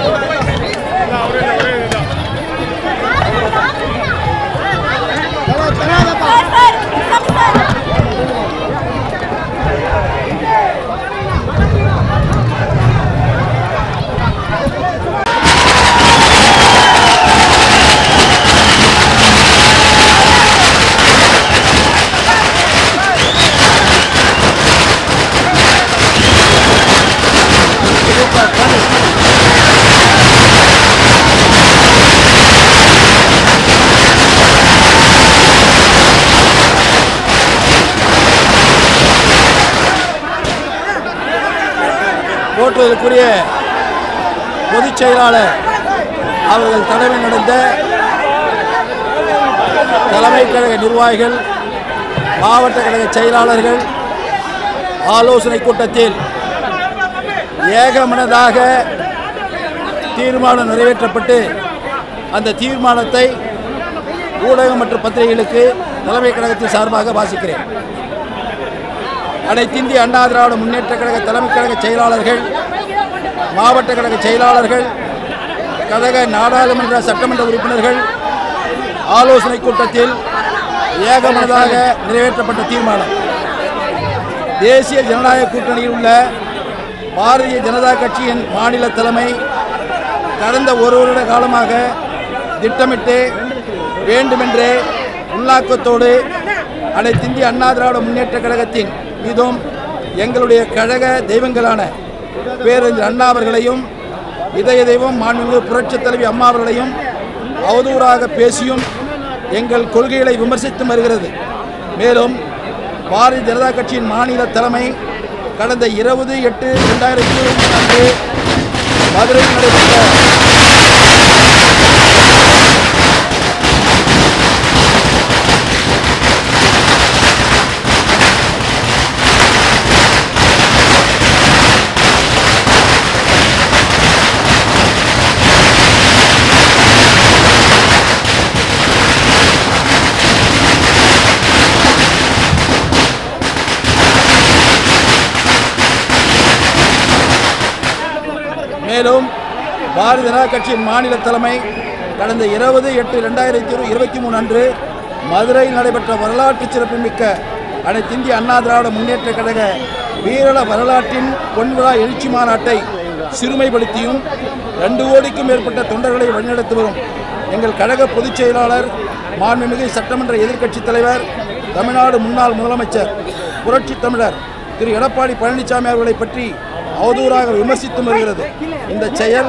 போற்றுவதற்குரிய பொதுச் செயலாளர் அவர்கள் தலைமை நடந்த தலைமை கழக நிர்வாகிகள் மாவட்ட கழக செயலாளர்கள் ஆலோசனை கூட்டத்தில் ஏகமனதாக தீர்மானம் நிறைவேற்றப்பட்டு அந்த தீர்மானத்தை ஊடகம் மற்றும் பத்திரிகைகளுக்கு தலைமை கழகத்தின் சார்பாக வாசிக்கிறேன் அனைத்து இந்திய அண்ணா திராவிட முன்னேற்ற கழக தலைமை கழக செயலாளர்கள் மாவட்ட கழக செயலாளர்கள் கழக நாடாளுமன்ற சட்டமன்ற உறுப்பினர்கள் ஆலோசனை கூட்டத்தில் ஏகமனதாக நிறைவேற்றப்பட்ட தீர்மானம் தேசிய ஜனநாயக கூட்டணியில் உள்ள பாரதிய ஜனதா கட்சியின் மாநில தலைமை கடந்த ஒரு வருட காலமாக திட்டமிட்டு வேண்டுமென்றே உள்நாக்கத்தோடு அனைத்து இந்திய அண்ணா திராவிட முன்னேற்ற கழகத்தின் மீதும் எங்களுடைய கழக தெய்வங்களான பேரறிஞர் அண்ணா அவர்களையும் இதய தெய்வம் மாண்புமிகு புரட்சித் தலைவி அம்மா அவர்களையும் அவதூறாக பேசியும் எங்கள் கொள்கைகளை விமர்சித்து வருகிறது மேலும் பாரதிய ஜனதா கட்சியின் மாநில தலைமை கடந்த இருபது எட்டு ரெண்டாயிரத்தி இருபத்தி அன்று மதுரையில் நடைபெற்ற பாரதிய ஜனதா கட்சியின் மாநில தலைமை கடந்த இருபது எட்டு ரெண்டாயிரத்தி இருபத்தி மூணு அன்று மதுரையில் நடைபெற்ற வரலாற்று சிறப்புமிக்க அனைத்து இந்திய அண்ணா திராவிட முன்னேற்ற கழக வீரல வரலாற்றின் பொன்விழா எழுச்சி மாநாட்டை சிறுமைப்படுத்தியும் ரெண்டு கோடிக்கும் மேற்பட்ட தொண்டர்களை வழிநடத்தி வரும் எங்கள் கழக பொதுச் செயலாளர் மாண்புமிகு சட்டமன்ற எதிர்க்கட்சித் தலைவர் தமிழ்நாடு முன்னாள் முதலமைச்சர் புரட்சி தமிழர் திரு எடப்பாடி பழனிசாமி அவர்களை பற்றி அவதூறாக விமர்சித்து வருகிறது இந்த செயல்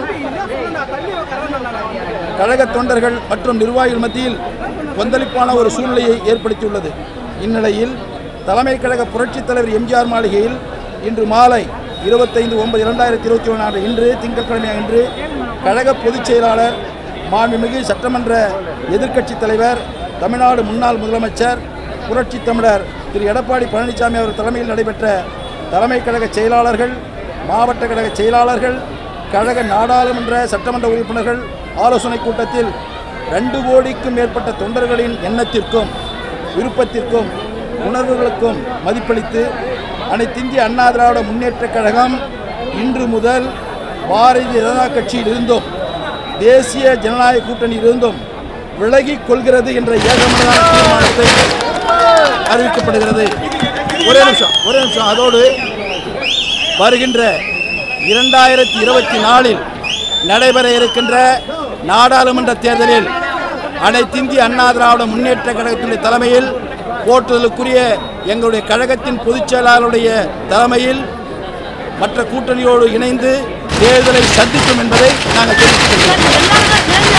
கழக தொண்டர்கள் மற்றும் நிர்வாகிகள் மத்தியில் கொந்தளிப்பான ஒரு சூழ்நிலையை ஏற்படுத்தியுள்ளது இந்நிலையில் தலைமை கழக புரட்சித் தலைவர் எம்ஜிஆர் மாளிகையில் இன்று மாலை இருபத்தைந்து ஒன்பது இரண்டாயிரத்தி இருபத்தி ஒன்று இன்று திங்கட்கிழமை அன்று கழக பொதுச் செயலாளர் மாண்புமிகு சட்டமன்ற எதிர்க்கட்சித் தலைவர் தமிழ்நாடு முன்னாள் முதலமைச்சர் புரட்சி தமிழர் திரு எடப்பாடி பழனிசாமி அவர் தலைமையில் நடைபெற்ற தலைமை கழக செயலாளர்கள் மாவட்ட கழக செயலாளர்கள் கழக நாடாளுமன்ற சட்டமன்ற உறுப்பினர்கள் ஆலோசனை கூட்டத்தில் ரெண்டு கோடிக்கும் மேற்பட்ட தொண்டர்களின் எண்ணத்திற்கும் விருப்பத்திற்கும் உணர்வுகளுக்கும் மதிப்பளித்து அனைத்திந்திய அண்ணா திராவிட முன்னேற்றக் கழகம் இன்று முதல் பாரதிய ஜனதா கட்சியில் இருந்தும் தேசிய ஜனநாயக கூட்டணியில் இருந்தும் விலகிக் கொள்கிறது என்ற ஏகமனதான தீர்மானத்தை அறிவிக்கப்படுகிறது ஒரே நிமிஷம் ஒரே நிமிஷம் அதோடு வருகின்ற இரண்டாயிரத்தி இருபத்தி நாலில் நடைபெற இருக்கின்ற நாடாளுமன்ற தேர்தலில் அனைத்திந்திய அண்ணா திராவிட முன்னேற்ற கழகத்தினுடைய தலைமையில் போற்றுதலுக்குரிய எங்களுடைய கழகத்தின் பொதுச் செயலாளருடைய தலைமையில் மற்ற கூட்டணியோடு இணைந்து தேர்தலை சந்திக்கும் என்பதை நாங்கள் தெரிவித்துக் கொள்கிறோம்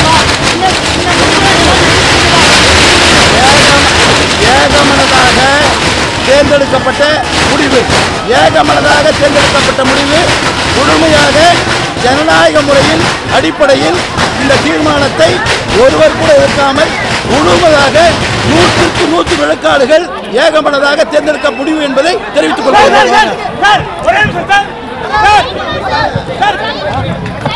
ஏகமனதாக தேர்ந்தெடுக்கப்பட்ட முடிவு ஏகமனதாக தேர்ந்தெடுக்கப்பட்ட முடிவு முழுமையாக ஜனநாயக முறையின் அடிப்படையில் இந்த தீர்மானத்தை ஒருவர் கூட இருக்காமல் முழுமையாக நூற்றுக்கு நூற்று விழுக்காடுகள் ஏகமனதாக தேர்ந்தெடுக்க முடிவு என்பதை தெரிவித்துக் கொள்கிறேன் சார் ஒரே நிமிஷம் சார் சார் சார்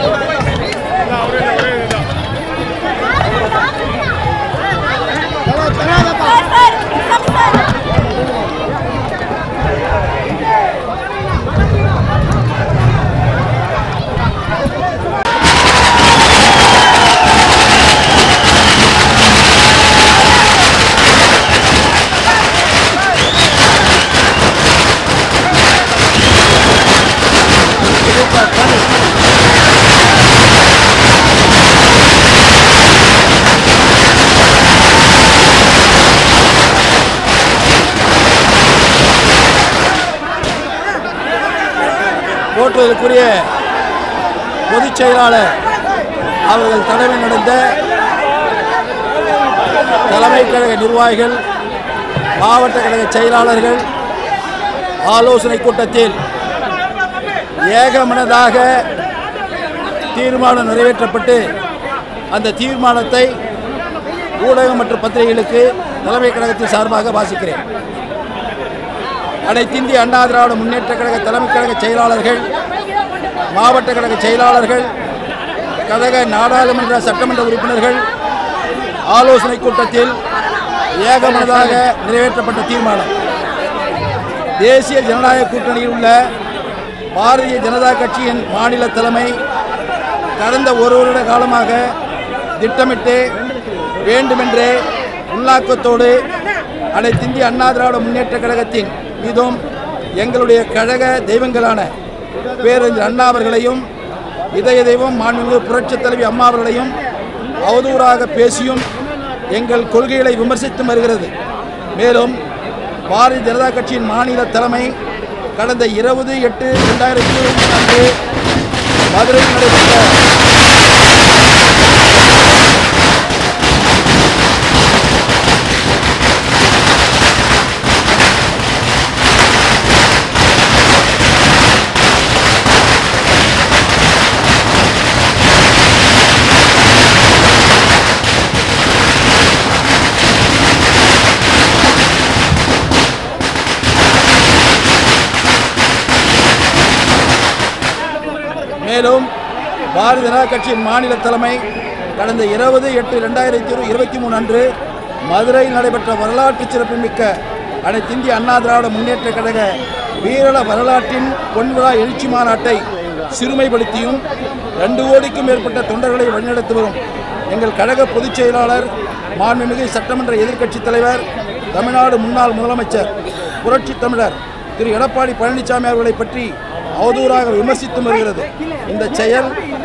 போற்றுவதற்குரிய பொதுச் செயலாளர் அவர்கள் தலைமை நடந்த தலைமை கழக நிர்வாகிகள் மாவட்ட கழக செயலாளர்கள் ஆலோசனை கூட்டத்தில் ஏகமனதாக தீர்மானம் நிறைவேற்றப்பட்டு அந்த தீர்மானத்தை ஊடகம் மற்றும் பத்திரிகைகளுக்கு தலைமை கழகத்தின் சார்பாக வாசிக்கிறேன் அனைத்து இந்திய அண்ணா திராவிட முன்னேற்ற கழக தலைமை கழக செயலாளர்கள் மாவட்ட கழக செயலாளர்கள் கழக நாடாளுமன்ற சட்டமன்ற உறுப்பினர்கள் ஆலோசனை கூட்டத்தில் ஏகமனதாக நிறைவேற்றப்பட்ட தீர்மானம் தேசிய ஜனநாயக கூட்டணியில் உள்ள பாரதிய ஜனதா கட்சியின் மாநில தலைமை கடந்த ஒரு வருட காலமாக திட்டமிட்டு வேண்டுமென்றே உள்நாக்கத்தோடு அனைத்து இந்திய அண்ணா திராவிட முன்னேற்ற கழகத்தின் மீதும் எங்களுடைய கழக தெய்வங்களான பேரறிஞர் அண்ணா அவர்களையும் இதய தெய்வம் மாண்புமிகு புரட்சித் தலைவி அம்மா அவர்களையும் அவதூறாக பேசியும் எங்கள் கொள்கைகளை விமர்சித்து வருகிறது மேலும் பாரதிய ஜனதா கட்சியின் மாநில தலைமை கடந்த இருபது எட்டு ரெண்டாயிரத்தி இருபத்தி அன்று மதுரையில் நடைபெற்ற மேலும் பாரதிய ஜனதா கட்சியின் மாநில தலைமை கடந்த இருபது எட்டு ரெண்டாயிரத்தி இருபத்தி மூணு அன்று மதுரையில் நடைபெற்ற வரலாற்று சிறப்புமிக்க அனைத்து இந்திய அண்ணா திராவிட முன்னேற்ற கழக வீரல வரலாற்றின் பொன்விழா எழுச்சி மாநாட்டை சிறுமைப்படுத்தியும் ரெண்டு கோடிக்கும் மேற்பட்ட தொண்டர்களை வழிநடத்தி வரும் எங்கள் கழக பொதுச் செயலாளர் மாண்புமிகு சட்டமன்ற எதிர்க்கட்சித் தலைவர் தமிழ்நாடு முன்னாள் முதலமைச்சர் புரட்சித் தமிழர் திரு எடப்பாடி பழனிசாமி அவர்களை பற்றி அவதூறாக விமர்சித்து வருகிறது இந்த செயல்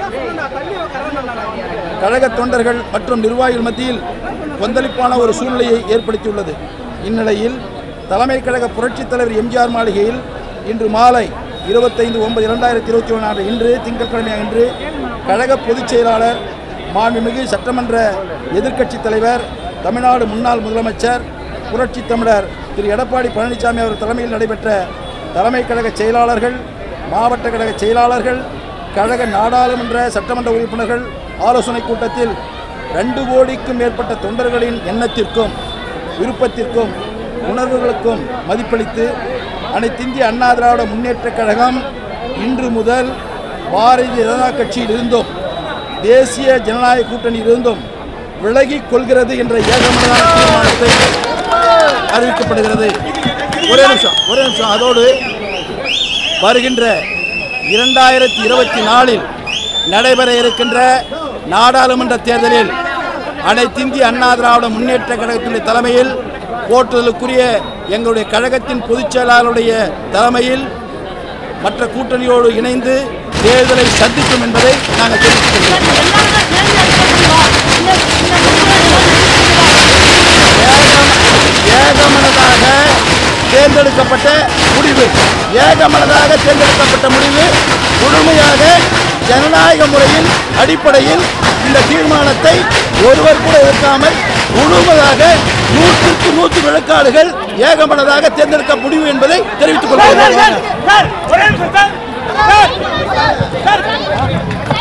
கழக தொண்டர்கள் மற்றும் நிர்வாகிகள் மத்தியில் கொந்தளிப்பான ஒரு சூழ்நிலையை ஏற்படுத்தியுள்ளது இந்நிலையில் தலைமை கழக புரட்சித் தலைவர் எம்ஜிஆர் மாளிகையில் இன்று மாலை இருபத்தைந்து ஒன்பது இரண்டாயிரத்தி இருபத்தி ஒன்றாம் இன்று திங்கட்கிழமை அன்று கழக பொதுச் செயலாளர் மாண்புமிகு சட்டமன்ற எதிர்க்கட்சித் தலைவர் தமிழ்நாடு முன்னாள் முதலமைச்சர் புரட்சி தமிழர் திரு எடப்பாடி பழனிசாமி அவர் தலைமையில் நடைபெற்ற தலைமை கழக செயலாளர்கள் மாவட்ட கழக செயலாளர்கள் கழக நாடாளுமன்ற சட்டமன்ற உறுப்பினர்கள் ஆலோசனைக் கூட்டத்தில் ரெண்டு கோடிக்கும் மேற்பட்ட தொண்டர்களின் எண்ணத்திற்கும் விருப்பத்திற்கும் உணர்வுகளுக்கும் மதிப்பளித்து அனைத்திந்திய அண்ணா திராவிட முன்னேற்றக் கழகம் இன்று முதல் பாரதிய ஜனதா கட்சியில் இருந்தும் தேசிய ஜனநாயக கூட்டணியில் இருந்தும் விலகிக் கொள்கிறது என்ற ஏகமனதான தீர்மானத்தை அறிவிக்கப்படுகிறது ஒரே நிமிஷம் ஒரே நிமிஷம் அதோடு வருகின்ற இரண்டாயிரத்தி இருபத்தி நாலில் நடைபெற இருக்கின்ற நாடாளுமன்ற தேர்தலில் அனைத்திந்திய அண்ணா திராவிட முன்னேற்ற கழகத்தினுடைய தலைமையில் போற்றுதலுக்குரிய எங்களுடைய கழகத்தின் பொதுச் செயலாளருடைய தலைமையில் மற்ற கூட்டணியோடு இணைந்து தேர்தலை சந்திக்கும் என்பதை நாங்கள் தெரிவித்துக் கொள்கிறோம் ஏகமனதாக தேர்ந்தெடுக்கப்பட்ட முடிவு ஏகமனதாக தேர்ந்தெடுக்கப்பட்ட முடிவு முழுமையாக ஜனநாயக முறையின் அடிப்படையில் இந்த தீர்மானத்தை ஒருவர் கூட எதிர்க்காமல் முழுமையாக நூற்றுக்கு நூற்று விழுக்காடுகள் ஏகமனதாக தேர்ந்தெடுக்க முடிவு என்பதை தெரிவித்துக் கொள்கிறேன் சார் ஒரே நிமிஷம் சார் சார் சார்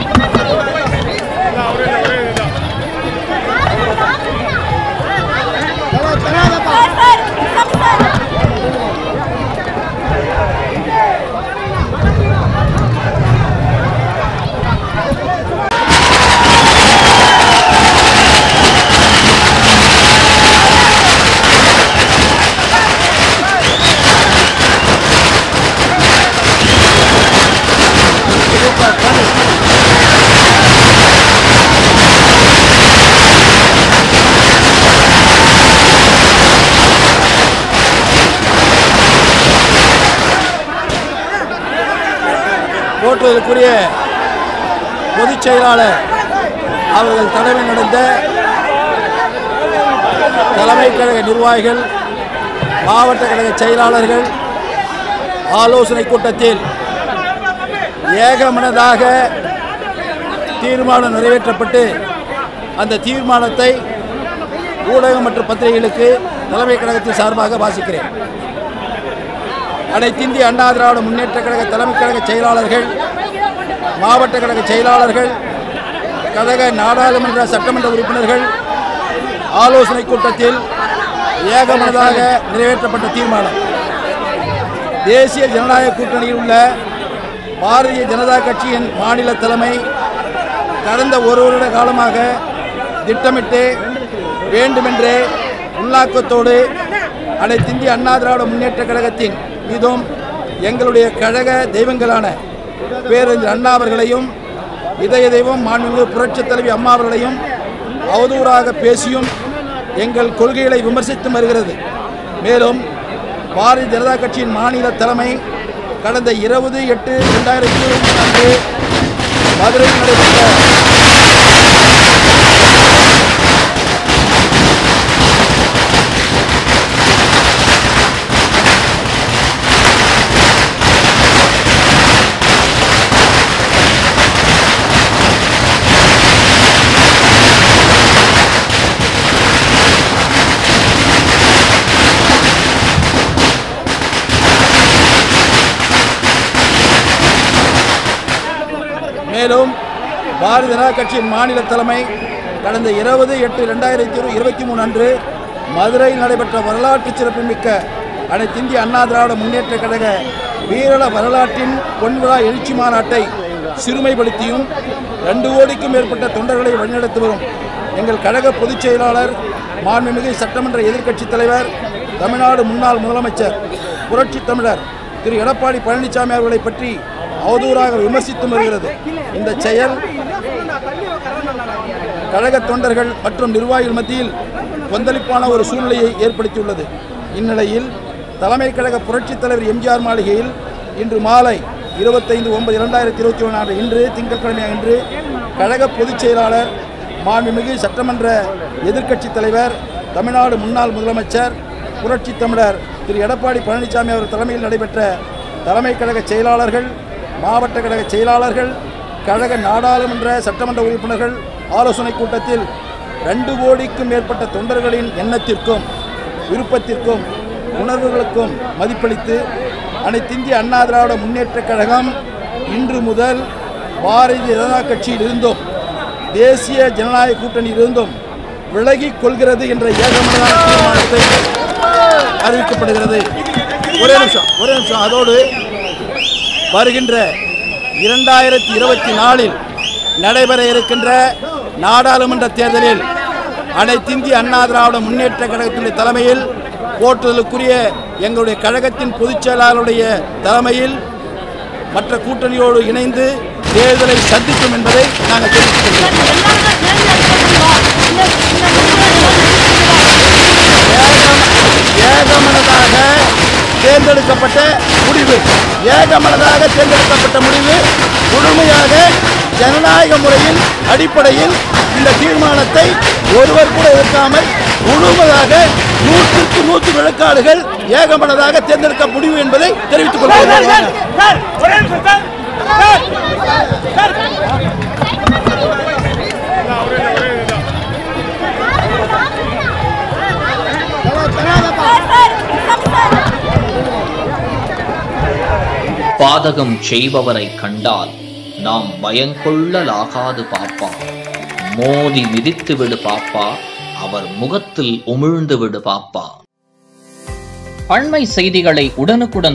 போற்றுவதற்குரிய பொதுச் செயலாளர் அவர்கள் தலைமை நடந்த தலைமை கழக நிர்வாகிகள் மாவட்ட கழக செயலாளர்கள் ஆலோசனை கூட்டத்தில் ஏகமனதாக தீர்மானம் நிறைவேற்றப்பட்டு அந்த தீர்மானத்தை ஊடகம் மற்றும் பத்திரிகைகளுக்கு தலைமை கழகத்தின் சார்பாக வாசிக்கிறேன் அனைத்திந்திய அண்ணா திராவிட முன்னேற்ற கழக தலைமை கழக செயலாளர்கள் மாவட்ட கழக செயலாளர்கள் கழக நாடாளுமன்ற சட்டமன்ற உறுப்பினர்கள் ஆலோசனை கூட்டத்தில் ஏகமனதாக நிறைவேற்றப்பட்ட தீர்மானம் தேசிய ஜனநாயக கூட்டணியில் உள்ள பாரதிய ஜனதா கட்சியின் மாநில தலைமை கடந்த ஒரு வருட காலமாக திட்டமிட்டு வேண்டுமென்றே உள்நாக்கத்தோடு அனைத்திந்திய அண்ணா திராவிட முன்னேற்ற கழகத்தின் மீதும் எங்களுடைய கழக தெய்வங்களான பேரறிஞர் அண்ணா அவர்களையும் இதய தெய்வம் மாண்புமிகு புரட்சித் தலைவி அம்மா அவர்களையும் அவதூறாக பேசியும் எங்கள் கொள்கைகளை விமர்சித்து வருகிறது மேலும் பாரதிய ஜனதா கட்சியின் மாநில தலைமை கடந்த இருபது எட்டு ரெண்டாயிரத்தி இருபத்தி அன்று மதுரையில் நடைபெற்ற மேலும் பாரதிய ஜனதா கட்சியின் மாநில தலைமை கடந்த இருபது எட்டு ரெண்டாயிரத்தி இருபத்தி மூணு அன்று மதுரையில் நடைபெற்ற வரலாற்று சிறப்புமிக்க அனைத்து இந்திய அண்ணா திராவிட முன்னேற்ற கழக வீரல வரலாற்றின் பொன்விழா எழுச்சி மாநாட்டை சிறுமைப்படுத்தியும் ரெண்டு கோடிக்கும் மேற்பட்ட தொண்டர்களை வழிநடத்தி வரும் எங்கள் கழக பொதுச் செயலாளர் மாண்புமிகு சட்டமன்ற எதிர்க்கட்சித் தலைவர் தமிழ்நாடு முன்னாள் முதலமைச்சர் புரட்சி தமிழர் திரு எடப்பாடி பழனிசாமி அவர்களை பற்றி அவதூறாக விமர்சித்து வருகிறது இந்த செயல் கழக தொண்டர்கள் மற்றும் நிர்வாகிகள் மத்தியில் கொந்தளிப்பான ஒரு சூழ்நிலையை ஏற்படுத்தியுள்ளது இந்நிலையில் தலைமை கழக புரட்சித் தலைவர் எம்ஜிஆர் மாளிகையில் இன்று மாலை இருபத்தைந்து ஒன்பது இரண்டாயிரத்தி இருபத்தி ஒன்றாம் இன்று திங்கட்கிழமை இன்று கழக பொதுச் செயலாளர் மாண்புமிகு சட்டமன்ற எதிர்க்கட்சித் தலைவர் தமிழ்நாடு முன்னாள் முதலமைச்சர் புரட்சித் தமிழர் திரு எடப்பாடி பழனிசாமி அவர் தலைமையில் நடைபெற்ற தலைமை கழக செயலாளர்கள் மாவட்ட கழக செயலாளர்கள் கழக நாடாளுமன்ற சட்டமன்ற உறுப்பினர்கள் ஆலோசனைக் கூட்டத்தில் ரெண்டு கோடிக்கும் மேற்பட்ட தொண்டர்களின் எண்ணத்திற்கும் விருப்பத்திற்கும் உணர்வுகளுக்கும் மதிப்பளித்து அனைத்திந்திய அண்ணா திராவிட முன்னேற்றக் கழகம் இன்று முதல் பாரதிய ஜனதா கட்சியில் இருந்தும் தேசிய ஜனநாயக கூட்டணியில் இருந்தும் விலகிக் கொள்கிறது என்ற ஏகமனதான தீர்மானத்தை அறிவிக்கப்படுகிறது ஒரே நிமிஷம் ஒரே நிமிஷம் அதோடு வருகின்ற இரண்டாயிரத்தி இருபத்தி நாலில் நடைபெற இருக்கின்ற நாடாளுமன்ற தேர்தலில் அனைத்திந்திய அண்ணா திராவிட முன்னேற்ற கழகத்தினுடைய தலைமையில் போற்றுதலுக்குரிய எங்களுடைய கழகத்தின் பொதுச் செயலாளருடைய தலைமையில் மற்ற கூட்டணியோடு இணைந்து தேர்தலை சந்திக்கும் என்பதை நாங்கள் தெரிவித்துக் கொள்கிறோம் ஏகமனதாக தேர்ந்தெடுக்கப்பட்ட முடிவு ஏகமனதாக தேர்ந்தெடுக்கப்பட்ட முடிவு முழுமையாக ஜனநாயக முறையின் அடிப்படையில் இந்த தீர்மானத்தை ஒருவர் கூட எதிர்க்காமல் முழுமையாக நூற்றுக்கு நூற்று விழுக்காடுகள் ஏகமனதாக தேர்ந்தெடுக்க முடிவு என்பதை தெரிவித்துக் சார் சார் கொள்கிறேன் சார் ஒரே நிமிஷம் சார் சார் சார் பாதகம் செய்பவரை கண்டால் நாம் பயங்கொள்ளலாகாது பாப்பா மோதி மிதித்து விடு பாப்பா அவர் முகத்தில் உமிழ்ந்து விடு பாப்பா அண்மை செய்திகளை உடனுக்குடன்